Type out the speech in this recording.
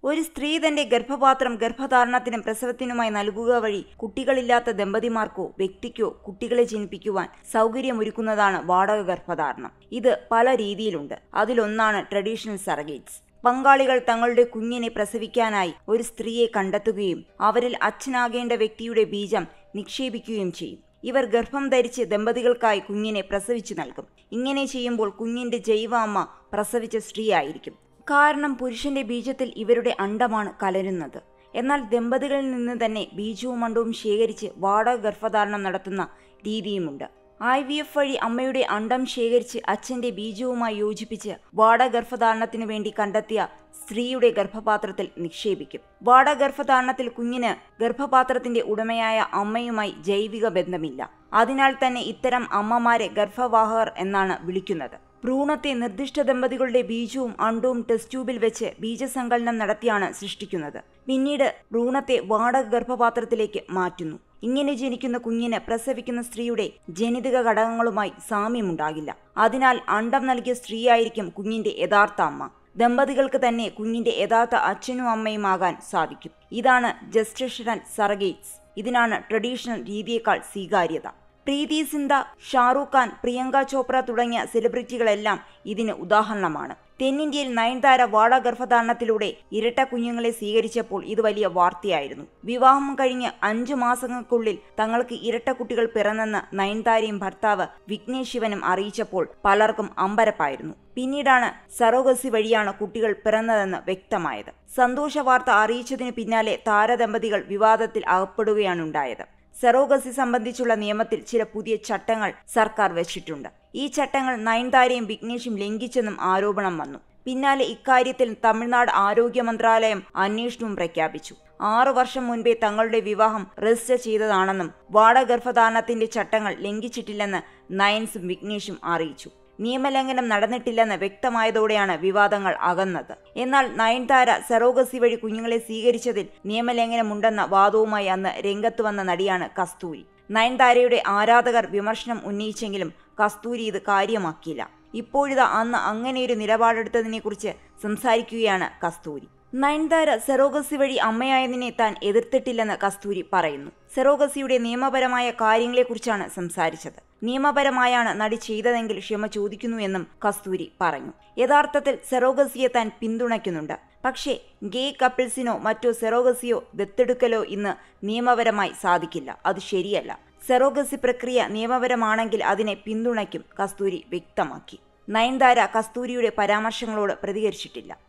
ഒരു സ്ത്രീ തന്റെ ഗർഭപാത്രം ഗർഭധാരണത്തിനും പ്രസവത്തിനുമായി നൽകുക വഴി കുട്ടികളില്ലാത്ത ദമ്പതിമാർക്കോ വ്യക്തിക്കോ കുട്ടികളെ ജനിപ്പിക്കുവാൻ സൗകര്യമൊരുക്കുന്നതാണ് വാടക ഗർഭധാരണം ഇത് പല രീതിയിലുണ്ട് അതിലൊന്നാണ് ട്രഡീഷണൽ സറഗേറ്റ്സ് പങ്കാളികൾ തങ്ങളുടെ കുഞ്ഞിനെ പ്രസവിക്കാനായി ഒരു സ്ത്രീയെ കണ്ടെത്തുകയും അവരിൽ അച്ഛനാകേണ്ട വ്യക്തിയുടെ ബീജം നിക്ഷേപിക്കുകയും ചെയ്യും ഇവർ ഗർഭം ധരിച്ച് ദമ്പതികൾക്കായി കുഞ്ഞിനെ പ്രസവിച്ചു നൽകും ഇങ്ങനെ ചെയ്യുമ്പോൾ കുഞ്ഞിന്റെ ജൈവ അമ്മ പ്രസവിച്ച സ്ത്രീയായിരിക്കും കാരണം പുരുഷന്റെ ബീജത്തിൽ ഇവരുടെ അണ്ടമാണ് കലരുന്നത് എന്നാൽ ദമ്പതികളിൽ നിന്ന് തന്നെ ബീജവും അണ്ടവും ശേഖരിച്ച് വാടക ഗർഭധാരണം നടത്തുന്ന രീതിയുമുണ്ട് ഐ വി എഫ് വഴി അമ്മയുടെ അണ്ടം ശേഖരിച്ച് അച്ഛന്റെ ബീജവുമായി യോജിപ്പിച്ച് വാടക ഗർഭധാരണത്തിനു വേണ്ടി കണ്ടെത്തിയ സ്ത്രീയുടെ ഗർഭപാത്രത്തിൽ നിക്ഷേപിക്കും വാടക ഗർഭധാരണത്തിൽ കുഞ്ഞിന് ഗർഭപാത്രത്തിന്റെ ഉടമയായ അമ്മയുമായി ജൈവിക ബന്ധമില്ല അതിനാൽ തന്നെ ഇത്തരം അമ്മമാരെ ഗർഭവാഹകർ എന്നാണ് വിളിക്കുന്നത് ഭ്രൂണത്തെ നിർദ്ദിഷ്ട ദമ്പതികളുടെ ബീജവും അണ്ടവും ടെസ്റ്റ് ട്യൂബിൽ വെച്ച് ബീജസങ്കലനം നടത്തിയാണ് സൃഷ്ടിക്കുന്നത് പിന്നീട് ഭ്രൂണത്തെ വാടക ഗർഭപാത്രത്തിലേക്ക് മാറ്റുന്നു ഇങ്ങനെ ജനിക്കുന്ന കുഞ്ഞിന് പ്രസവിക്കുന്ന സ്ത്രീയുടെ ജനിതക ഘടകങ്ങളുമായി സാമ്യമുണ്ടാകില്ല അതിനാൽ അണ്ടം നൽകിയ സ്ത്രീയായിരിക്കും കുഞ്ഞിന്റെ യഥാർത്ഥ അമ്മ ദമ്പതികൾക്ക് തന്നെ കുഞ്ഞിന്റെ യഥാർത്ഥ അച്ഛനും അമ്മയുമാകാൻ സാധിക്കും ഇതാണ് ജസ്റ്റേഷണൽ സറഗേറ്റ്സ് ഇതിനാണ് ട്രഡീഷണൽ രീതിയേക്കാൾ സ്വീകാര്യത പ്രീതി സിന്ത ഷാറൂഖ് ഖാൻ പ്രിയങ്ക ചോപ്ര തുടങ്ങിയ സെലിബ്രിറ്റികളെല്ലാം ഇതിന് ഉദാഹരണമാണ് തെന്നിന്ത്യയിൽ നയൻതാര വാടക ഗർഭധാരണത്തിലൂടെ ഇരട്ട കുഞ്ഞുങ്ങളെ സ്വീകരിച്ചപ്പോൾ ഇത് വലിയ വാർത്തയായിരുന്നു വിവാഹം കഴിഞ്ഞ് അഞ്ചു മാസങ്ങൾക്കുള്ളിൽ തങ്ങൾക്ക് ഇരട്ട കുട്ടികൾ പിറന്നെന്ന് നയൻതാരയും ഭർത്താവ് വിഘ്നേഷ് ശിവനും അറിയിച്ചപ്പോൾ പലർക്കും അമ്പരപ്പായിരുന്നു പിന്നീടാണ് സറോഗസി വഴിയാണ് കുട്ടികൾ പിറന്നതെന്ന് വ്യക്തമായത് സന്തോഷ വാർത്ത അറിയിച്ചതിന് പിന്നാലെ താരദമ്പതികൾ വിവാദത്തിൽ അകപ്പെടുകയാണുണ്ടായത് സെറോഗസി സംബന്ധിച്ചുള്ള നിയമത്തിൽ ചില പുതിയ ചട്ടങ്ങൾ സർക്കാർ വെച്ചിട്ടുണ്ട് ഈ ചട്ടങ്ങൾ നയൻതാരയും വിഘ്നേഷും ലംഘിച്ചെന്നും ആരോപണം വന്നു പിന്നാലെ ഇക്കാര്യത്തിൽ തമിഴ്നാട് ആരോഗ്യ മന്ത്രാലയം അന്വേഷണവും പ്രഖ്യാപിച്ചു ആറു വർഷം മുൻപേ തങ്ങളുടെ വിവാഹം രജിസ്റ്റർ ചെയ്തതാണെന്നും വാടഗർഭധാരണത്തിന്റെ ചട്ടങ്ങൾ ലംഘിച്ചിട്ടില്ലെന്ന് നയൻസും വിഘ്നേഷും അറിയിച്ചു നിയമലംഘനം നടന്നിട്ടില്ലെന്ന് വ്യക്തമായതോടെയാണ് വിവാദങ്ങൾ അകന്നത് എന്നാൽ നയൻതാര സെറോഗസി വഴി കുഞ്ഞുങ്ങളെ സ്വീകരിച്ചതിൽ നിയമലംഘനമുണ്ടെന്ന വാദവുമായി അന്ന് രംഗത്ത് വന്ന നടിയാണ് കസ്തൂരി നയൻതാരയുടെ ആരാധകർ വിമർശനം ഉന്നയിച്ചെങ്കിലും കസ്തൂരി ഇത് കാര്യമാക്കിയില്ല ഇപ്പോഴിതാ അന്ന് അങ്ങനെയൊരു നിലപാടെടുത്തതിനെക്കുറിച്ച് സംസാരിക്കുകയാണ് കസ്തൂരി നയൻതാര സെറോഗസി വഴി അമ്മയായതിനെ താൻ എതിർത്തിട്ടില്ലെന്ന് കസ്തൂരി പറയുന്നു സെറോഗസിയുടെ നിയമപരമായ കാര്യങ്ങളെക്കുറിച്ചാണ് സംസാരിച്ചത് നിയമപരമായാണ് നടി ചെയ്തതെങ്കിൽ ക്ഷമ ചോദിക്കുന്നു എന്നും കസ്തൂരി പറഞ്ഞു യഥാർത്ഥത്തിൽ സെറോഗസിയെ താൻ പിന്തുണയ്ക്കുന്നുണ്ട് പക്ഷേ ഗേ കപ്പിൾസിനോ മറ്റോ സെറോഗസിയോ ദത്തെടുക്കലോ ഇന്ന് നിയമപരമായി സാധിക്കില്ല അത് ശരിയല്ല സെറോഗസി പ്രക്രിയ നിയമപരമാണെങ്കിൽ അതിനെ പിന്തുണയ്ക്കും കസ്തൂരി വ്യക്തമാക്കി നയൻതാര കസ്തൂരിയുടെ പരാമർശങ്ങളോട് പ്രതികരിച്ചിട്ടില്ല